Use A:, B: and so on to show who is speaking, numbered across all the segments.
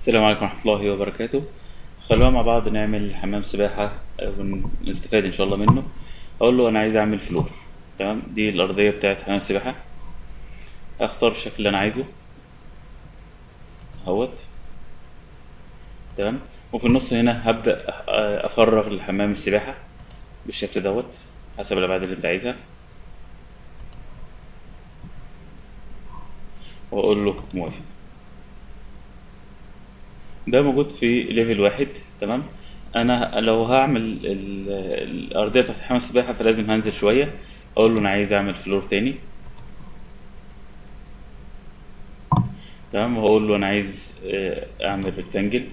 A: السلام عليكم ورحمة الله وبركاته خلونا مع بعض نعمل حمام سباحة آه، ونستفاد إن شاء الله منه أقول له أنا عايز أعمل فلور تمام دي الأرضية بتاعت حمام السباحة أختار الشكل اللي أنا عايزه اهوت تمام وفي النص هنا هبدأ أح- آه، أفرغ لحمام السباحة بالشكل دوت حسب الأبعاد اللي أنت عايزها وأقول له موافق ده موجود في ليفل واحد تمام انا لو هعمل ال- الارضيه بتاعت حمام السباحه فلازم هنزل شويه اقول له انا عايز اعمل فلور تاني تمام وهقول له انا عايز آه، اعمل ريكتانجل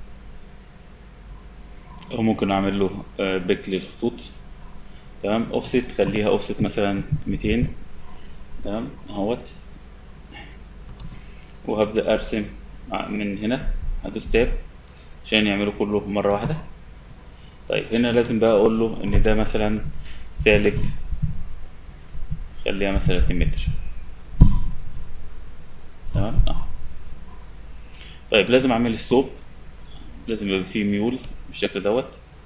A: او ممكن اعمل له آه، بيك للخطوط تمام اوفست خليها اوفست مثلا 200 تمام اهوت وهبدأ ارسم ع- من هنا هدوس تاب عشان يعملوا كله مرة واحدة طيب هنا لازم بقى اقول له ان ده مثلا سالب خليها مثلا 2 متر تمام اه طيب لازم اعمل سلوب لازم يبقى فيه ميول بالشكل دوت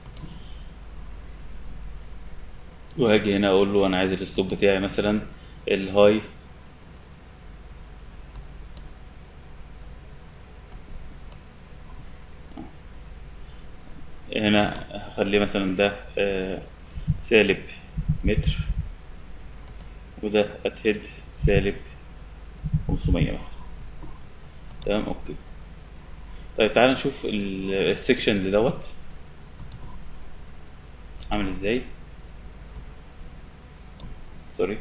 A: وهاجي هنا اقول له انا عايز السلوب بتاعي مثلا الهاي هنا هخليه مثلا ده آه، سالب متر وده اتهد سالب 500 مثلا تمام اوكي طيب تعال نشوف ال- السكشن اللي دوت عامل ازاي سوري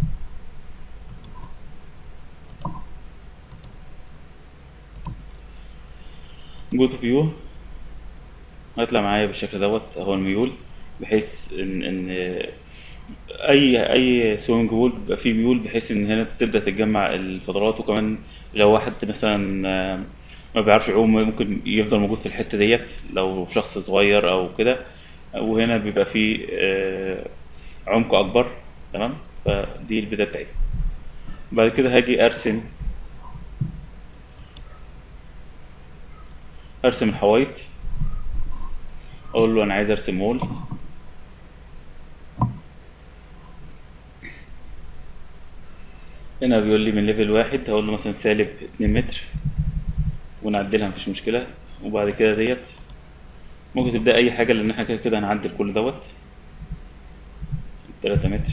A: جو تو فيو هيطلع معايا بالشكل دوت اهو الميول بحيث ان ان اي اي سويمنج بول بيبقى فيه ميول بحيث ان هنا تبدا تتجمع الفضلات وكمان لو واحد مثلا آه، ما بيعرفش يعوم ممكن يفضل موجود في الحته ديت لو شخص صغير او كده وهنا بيبقى فيه آه، عمق اكبر تمام فدي البدايه بتاعتي بعد كده هاجي ارسم ارسم الحوايط اقول له انا عايز ارسم مول هنا بيقول لي من ليفل واحد هقول له مثلا سالب اتنين متر ونعدلها مفيش مشكلة وبعد كده ديت ممكن تبدأ أي حاجة لأن احنا كده كده هنعدل كل دوت تلاتة متر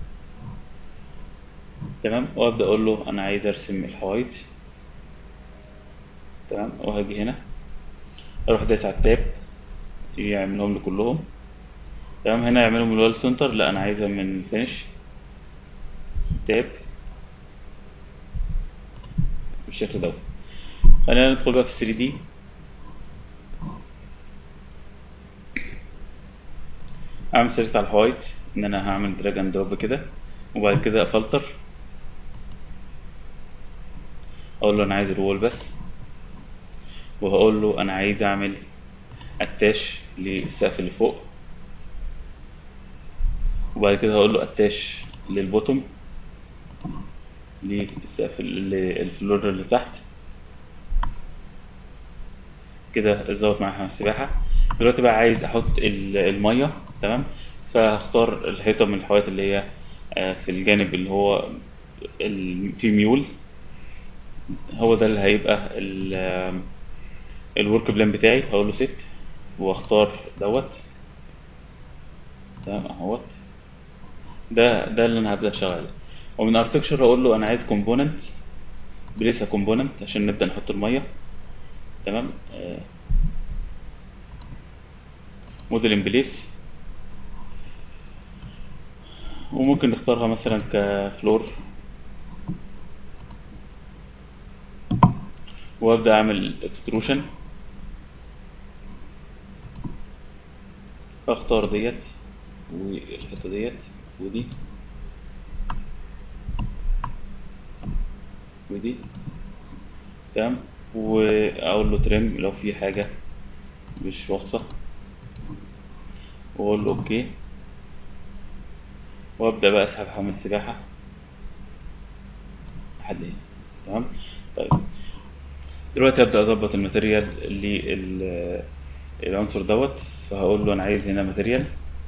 A: تمام وأبدأ أقول له أنا عايز أرسم الحوايط تمام وهاجي هنا أروح دايس على التاب يعملهم لي كلهم تمام هنا يعملهم من الوال سنتر لا أنا عايزها من الفينش تاب بالشكل دوت خلينا ندخل بقى في 3 دي اعمل سيلكت على الوايت ان انا هعمل دراج اند دروب كده وبعد كده افلتر اقول له انا عايز الوول بس وهقول له انا عايز اعمل اتاش للسقف اللي فوق وبعد كده هقول له اتاش للبوتوم للسقف اللي الفلور اللي تحت كده ظبط معايا حمام السباحة دلوقتي بقى عايز احط ال- المية تمام فهختار الحيطة من الحوايط اللي هي آه، في الجانب اللي هو ال- فيه ميول هو ده اللي هيبقى الورك بلان بتاعي هقول له ست واختار دوت تمام اهوت ده ده اللي انا هبدأ اشتغل عليه ومن ارتكشر هقول له انا عايز كومبوننت بليس كومبوننت عشان نبدأ نحط المية تمام موديل ان بليس وممكن نختارها مثلا كفلور وابدا اعمل اكستروشن اختار ديت والحته ديت ودي ودي تمام واقول له تريم لو في حاجه مش واصله واقول له اوكي وابدا بقى اسحب حمام السباحه لحد هنا تمام طيب دلوقتي هبدأ أظبط الماتيريال للعنصر دوت فهقول له أنا عايز هنا ماتيريال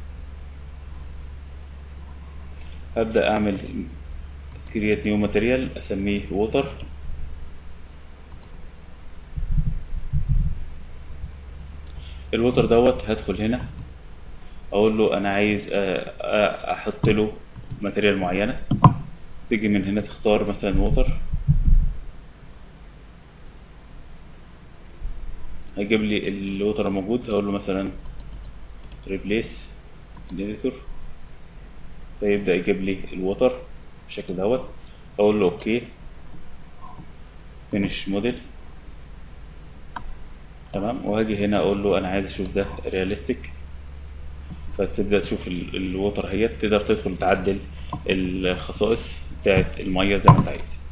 A: هبدأ أعمل create new material أسميه water الووتر دوت هدخل هنا اقول له انا عايز أ- أ- احط له ماتيريال معينه تيجي من هنا تختار مثلا ووتر هيجيب لي الووتر الموجود هقول له مثلا ريبليس الاديتور فيبدا يجيب لي الووتر بالشكل دوت اقول له اوكي فينيش موديل تمام وهاجي هنا اقول له انا عايز اشوف ده رياليستيك فتبدا تشوف ال- الووتر اهيت تقدر تدخل تعدل الخصائص بتاعت الميه زي ما انت عايز